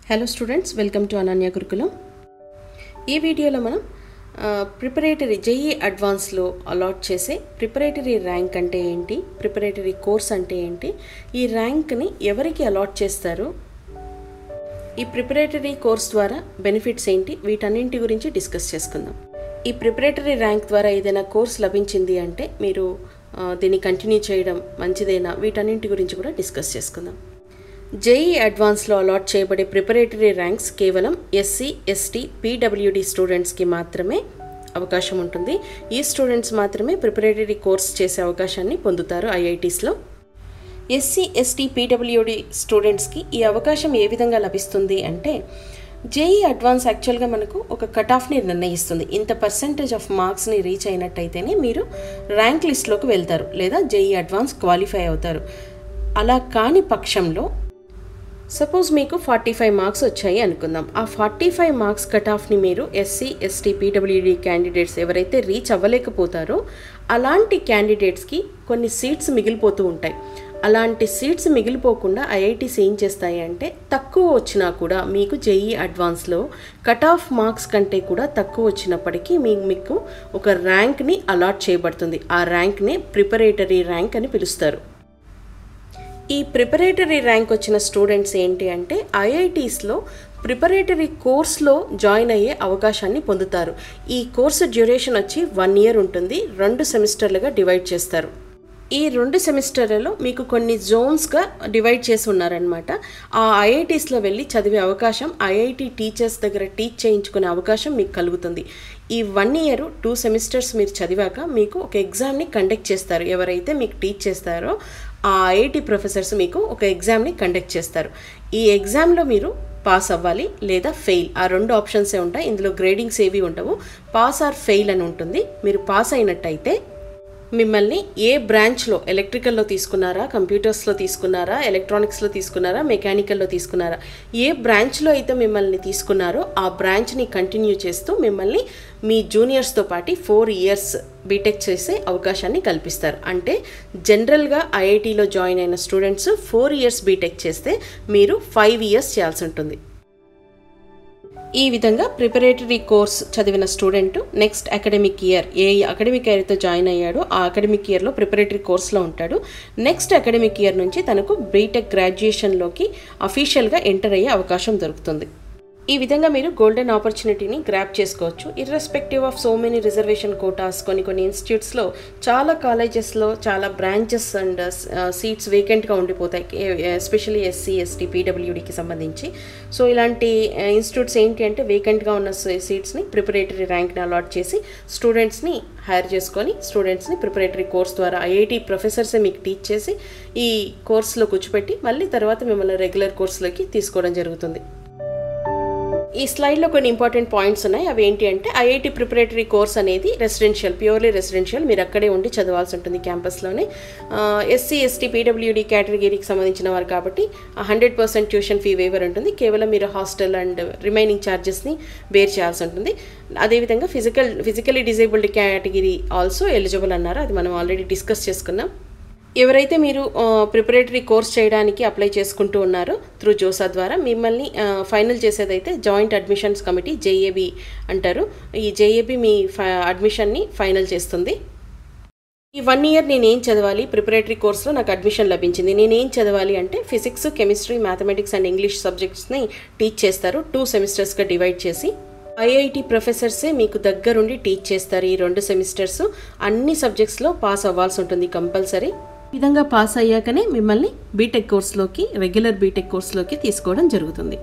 hello students welcome to Ananya Gurukulam ఈ వీడియోలో మనం ప్రిపరేటరీ జేఈ అడ్వాన్స్లో అలాట్ చేసే ప్రిపరేటరీ ర్యాంక్ అంటే ఏంటి ప్రిపరేటరీ కోర్స్ అంటే ఏంటి ఈ ర్యాంక్ని ఎవరికి అలాట్ చేస్తారు ఈ ప్రిపరేటరీ కోర్స్ ద్వారా బెనిఫిట్స్ ఏంటి వీటన్నింటి గురించి డిస్కస్ చేసుకుందాం ఈ ప్రిపరేటరీ ర్యాంక్ ద్వారా ఏదైనా కోర్స్ లభించింది అంటే మీరు ఆ, దీన్ని కంటిన్యూ చేయడం మంచిదేనా వీటన్నింటి గురించి కూడా డిస్కస్ చేసుకుందాం జేఈ అడ్వాన్స్లో అలాట్ చేయబడే ప్రిపరేటరీ ర్యాంక్స్ కేవలం ఎస్సీ ఎస్టీ పీడబ్ల్యూడి స్టూడెంట్స్కి మాత్రమే అవకాశం ఉంటుంది ఈ స్టూడెంట్స్ మాత్రమే ప్రిపరేటరీ కోర్స్ చేసే అవకాశాన్ని పొందుతారు ఐఐటీస్లో ఎస్సీ ఎస్టీ పీడబ్ల్యూడి స్టూడెంట్స్కి ఈ అవకాశం ఏ విధంగా లభిస్తుంది అంటే జేఈ అడ్వాన్స్ యాక్చువల్గా మనకు ఒక కట్ ఆఫ్ని నిర్ణయిస్తుంది ఇంత పర్సెంటేజ్ ఆఫ్ మార్క్స్ని రీచ్ అయినట్టయితేనే మీరు ర్యాంక్ లిస్ట్లోకి వెళ్తారు లేదా జేఈ అడ్వాన్స్ క్వాలిఫై అవుతారు అలా కాని పక్షంలో సపోజ్ మీకు ఫార్టీ ఫైవ్ మార్క్స్ వచ్చాయి అనుకుందాం ఆ ఫార్టీ ఫైవ్ మార్క్స్ కట్ ఆఫ్ని మీరు ఎస్సీ ఎస్టీ పీడబ్ల్యూడి క్యాండిడేట్స్ ఎవరైతే రీచ్ అవ్వలేకపోతారో అలాంటి క్యాండిడేట్స్కి కొన్ని సీట్స్ మిగిలిపోతూ ఉంటాయి అలాంటి సీట్స్ మిగిలిపోకుండా ఐఐటీస్ ఏం చేస్తాయి అంటే తక్కువ వచ్చినా కూడా మీకు జేఈ అడ్వాన్స్లో కట్ ఆఫ్ మార్క్స్ కంటే కూడా తక్కువ వచ్చినప్పటికీ మీ మీకు ఒక ర్యాంక్ని అలాట్ చేయబడుతుంది ఆ ర్యాంక్నే ప్రిపరేటరీ ర్యాంక్ అని పిలుస్తారు ఈ ప్రిపరేటరీ ర్యాంక్ వచ్చిన స్టూడెంట్స్ ఏంటి అంటే ఐఐటీస్లో ప్రిపరేటరీ కోర్స్లో జాయిన్ అయ్యే అవకాశాన్ని పొందుతారు ఈ కోర్సు డ్యూరేషన్ వచ్చి వన్ ఇయర్ ఉంటుంది రెండు సెమిస్టర్లుగా డివైడ్ చేస్తారు ఈ రెండు సెమిస్టర్లలో మీకు కొన్ని జోన్స్గా డివైడ్ చేసి ఉన్నారనమాట ఆ ఐఐటీస్లో వెళ్ళి చదివే అవకాశం ఐఐటి టీచర్స్ దగ్గర టీచ్ చేయించుకునే అవకాశం మీకు కలుగుతుంది ఈ వన్ ఇయర్ టూ సెమిస్టర్స్ మీరు చదివాక మీకు ఒక ఎగ్జామ్ని కండక్ట్ చేస్తారు ఎవరైతే మీకు టీచ్ చేస్తారో ఆ ఐఐటి ప్రొఫెసర్స్ మీకు ఒక ఎగ్జామ్ని కండక్ట్ చేస్తారు ఈ ఎగ్జామ్లో మీరు పాస్ అవ్వాలి లేదా ఫెయిల్ ఆ రెండు ఆప్షన్సే ఉంటాయి ఇందులో గ్రేడింగ్స్ ఏవి ఉండవు పాస్ ఆర్ ఫెయిల్ అని ఉంటుంది మీరు పాస్ అయినట్టయితే మిమ్మల్ని ఏ బ్రాంచ్లో ఎలక్ట్రికల్లో తీసుకున్నారా కంప్యూటర్స్లో తీసుకున్నారా ఎలక్ట్రానిక్స్లో తీసుకున్నారా మెకానికల్లో తీసుకున్నారా ఏ బ్రాంచ్లో అయితే మిమ్మల్ని తీసుకున్నారో ఆ బ్రాంచ్ని కంటిన్యూ చేస్తూ మిమ్మల్ని మీ జూనియర్స్తో పాటు ఫోర్ ఇయర్స్ బీటెక్ చేసే అవకాశాన్ని కల్పిస్తారు అంటే జనరల్గా ఐఐటీలో జాయిన్ అయిన స్టూడెంట్స్ ఫోర్ ఇయర్స్ బీటెక్ చేస్తే మీరు ఫైవ్ ఇయర్స్ చేయాల్సి ఉంటుంది ఈ విధంగా ప్రిపరేటరీ కోర్స్ చదివిన స్టూడెంట్ నెక్స్ట్ అకాడమిక్ ఇయర్ ఏ అకాడమిక్ ఇయర్తో జాయిన్ అయ్యాడో ఆ అకాడమిక్ ఇయర్లో ప్రిపరేటరీ కోర్స్లో ఉంటాడు నెక్స్ట్ అకాడమిక్ ఇయర్ నుంచి తనకు బీటెక్ గ్రాడ్యుయేషన్లోకి అఫీషియల్గా ఎంటర్ అయ్యే అవకాశం దొరుకుతుంది ఈ విధంగా మీరు గోల్డెన్ ఆపర్చునిటీని గ్రాప్ చేసుకోవచ్చు irrespective of so many reservation quotas కొన్ని కొన్ని ఇన్స్టిట్యూట్స్లో చాలా కాలేజెస్లో చాలా బ్రాంచెస్ అండ్ సీట్స్ వేకెంట్గా ఉండిపోతాయి ఎస్పెషల్లీ ఎస్సీ ఎస్టీ పీడబ్ల్యూడికి సంబంధించి సో ఇలాంటి ఇన్స్టిట్యూట్స్ ఏంటి అంటే వేకెంట్గా ఉన్న సీట్స్ని ప్రిపరేటరీ ర్యాంక్ని అలాట్ చేసి స్టూడెంట్స్ని హైర్ చేసుకొని స్టూడెంట్స్ని ప్రిపరేటరీ కోర్స్ ద్వారా ఐఐటి ప్రొఫెసర్సే మీకు టీచ్ చేసి ఈ కోర్సులో కూర్చోపెట్టి మళ్ళీ తర్వాత మిమ్మల్ని రెగ్యులర్ కోర్సులోకి తీసుకోవడం జరుగుతుంది ఈ స్లైడ్లో కొన్ని ఇంపార్టెంట్ పాయింట్స్ ఉన్నాయి అవి ఏంటి అంటే ఐఐటి ప్రిపరేటరీ కోర్స్ అనేది రెసిడెన్షియల్ ప్యూర్లీ రెసిడెన్షియల్ మీరు అక్కడే ఉండి చదవాల్సి ఉంటుంది క్యాంపస్లోనే ఎస్సీ ఎస్టీ పీడబ్ల్యూడి కేటగిరీకి సంబంధించిన వారు కాబట్టి hundred percent tuition fee waiver ఉంటుంది కేవలం మీరు హాస్టల్ అండ్ రిమైనింగ్ ఛార్జెస్ని బేర్ చేయాల్సి ఉంటుంది అదేవిధంగా physical physically disabled category also eligible అన్నారు అది మనం ఆల్రెడీ డిస్కస్ చేసుకున్నాం ఎవరైతే మీరు ప్రిపరేటరీ కోర్స్ చేయడానికి అప్లై చేసుకుంటూ ఉన్నారో త్రూ జోసా ద్వారా మిమ్మల్ని ఫైనల్ చేసేదైతే జాయింట్ అడ్మిషన్స్ కమిటీ జేఏబీ అంటారు ఈ జేఏబీ మీ అడ్మిషన్ని ఫైనల్ చేస్తుంది ఈ వన్ ఇయర్ నేను ఏం చదవాలి ప్రిపరేటరీ కోర్స్లో నాకు అడ్మిషన్ లభించింది నేను ఏం చదవాలి అంటే physics chemistry mathematics and English సబ్జెక్ట్స్ని టీచ్ చేస్తారు టూ సెమిస్టర్స్గా డివైడ్ చేసి ఐఐటి ప్రొఫెసర్సే మీకు దగ్గరుండి టీచ్ చేస్తారు ఈ రెండు సెమిస్టర్స్ అన్ని సబ్జెక్ట్స్లో పాస్ అవ్వాల్సి ఉంటుంది కంపల్సరీ ఈ విధంగా పాస్ అయ్యాకనే మిమ్మల్ని బీటెక్ కోర్స్లోకి రెగ్యులర్ బీటెక్ కోర్స్లోకి తీసుకోవడం జరుగుతుంది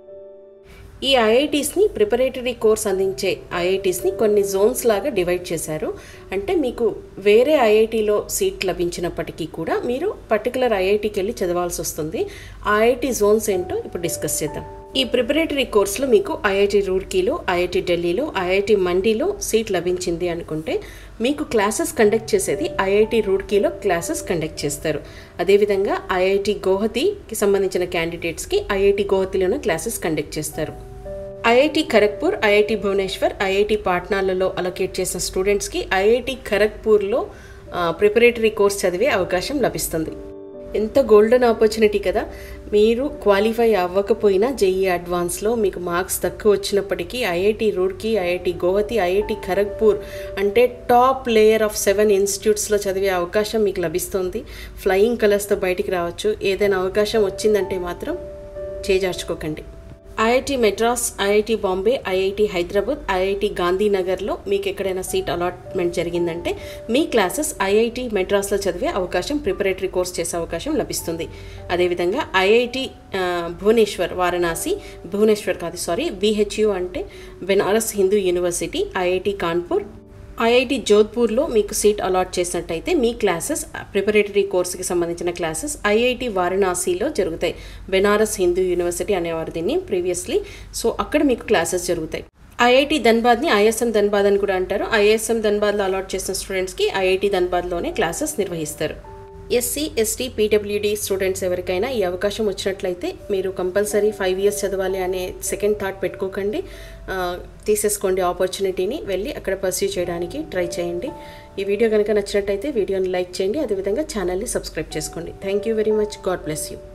ఈ ఐఐటీస్ని ప్రిపరేటరీ కోర్స్ అందించే ఐఐటీస్ని కొన్ని జోన్స్ లాగా డివైడ్ చేశారు అంటే మీకు వేరే ఐఐటీలో సీట్ లభించినప్పటికీ కూడా మీరు పర్టికులర్ ఐఐటీకి వెళ్ళి చదవాల్సి వస్తుంది ఆ ఐఐటి జోన్స్ ఏంటో ఇప్పుడు డిస్కస్ చేద్దాం ఈ ప్రిపరేటరీ కోర్సులో మీకు ఐఐటి రూర్కీలో ఐఐటి ఢిల్లీలో ఐఐటి మండీలో సీట్ లభించింది అనుకుంటే మీకు క్లాసెస్ కండక్ట్ చేసేది ఐఐటి రూర్కీలో క్లాసెస్ కండక్ట్ చేస్తారు అదేవిధంగా ఐఐటి గౌహతికి సంబంధించిన క్యాండిడేట్స్కి ఐఐటి గౌహతిలోనే క్లాసెస్ కండక్ట్ చేస్తారు IIT Kharagpur IIT Bhubaneswar IIT పాట్నాలలో అలొకేట్ చేసిన స్టూడెంట్స్కి ఐఐటి ఖరగ్పూర్లో ప్రిపరేటరీ కోర్స్ చదివే అవకాశం లభిస్తుంది ఎంత గోల్డెన్ ఆపర్చునిటీ కదా మీరు క్వాలిఫై అవ్వకపోయినా జేఈ అడ్వాన్స్లో మీకు మార్క్స్ తక్కువ వచ్చినప్పటికీ IIT Roorkee IIT Guwahati IIT Kharagpur అంటే టాప్ లేయర్ ఆఫ్ సెవెన్ ఇన్స్టిట్యూట్స్లో చదివే అవకాశం మీకు లభిస్తుంది ఫ్లయింగ్ కలర్స్తో బయటికి రావచ్చు ఏదైనా అవకాశం వచ్చిందంటే మాత్రం చేజార్చుకోకండి IIT Madras IIT Bombay IIT Hyderabad IIT గాంధీనగర్లో మీకు ఎక్కడైనా సీట్ అలాట్మెంట్ జరిగిందంటే మీ క్లాసెస్ ఐఐటి మెడ్రాస్లో చదివే అవకాశం ప్రిపరేటరీ కోర్స్ చేసే అవకాశం లభిస్తుంది అదేవిధంగా ఐఐటి భువనేశ్వర్ వారణాసి భువనేశ్వర్ కాదు సారీ బిహెచ్యు అంటే Banaras Hindu university IIT Kanpur IIT జోధ్పూర్లో మీకు సీట్ అలాట్ చేసినట్టయితే మీ క్లాసెస్ ప్రిపరేటరీ కోర్సుకి సంబంధించిన క్లాసెస్ ఐఐటి వారణాసిలో జరుగుతాయి బెనారస్ హిందూ యూనివర్సిటీ అనేవారు దీన్ని ప్రీవియస్లీ సో అక్కడ మీకు క్లాసెస్ జరుగుతాయి ఐఐటి ధన్బాద్ని ఐఎస్ఎం ధన్బాద్ అని కూడా అంటారు ఐఎస్ఎం ధన్బాద్లో అలాట్ చేసిన స్టూడెంట్స్కి ఐఐటి ధన్బాద్లోనే క్లాసెస్ నిర్వహిస్తారు ఎస్సీ ఎస్టీ పీడబ్ల్యూడి స్టూడెంట్స్ ఎవరికైనా ఈ అవకాశం వచ్చినట్లయితే మీరు కంపల్సరీ ఫైవ్ ఇయర్స్ చదవాలి అనే సెకండ్ థాట్ పెట్టుకోకండి తీసేసుకోండి ఆపర్చునిటీని వెళ్ళి అక్కడ పర్సూ చేయడానికి ట్రై చేయండి ఈ వీడియో కనుక నచ్చినట్టయితే వీడియోని లైక్ చేయండి అదేవిధంగా ఛానల్ని సబ్స్క్రైబ్ చేసుకోండి thank you very much God bless you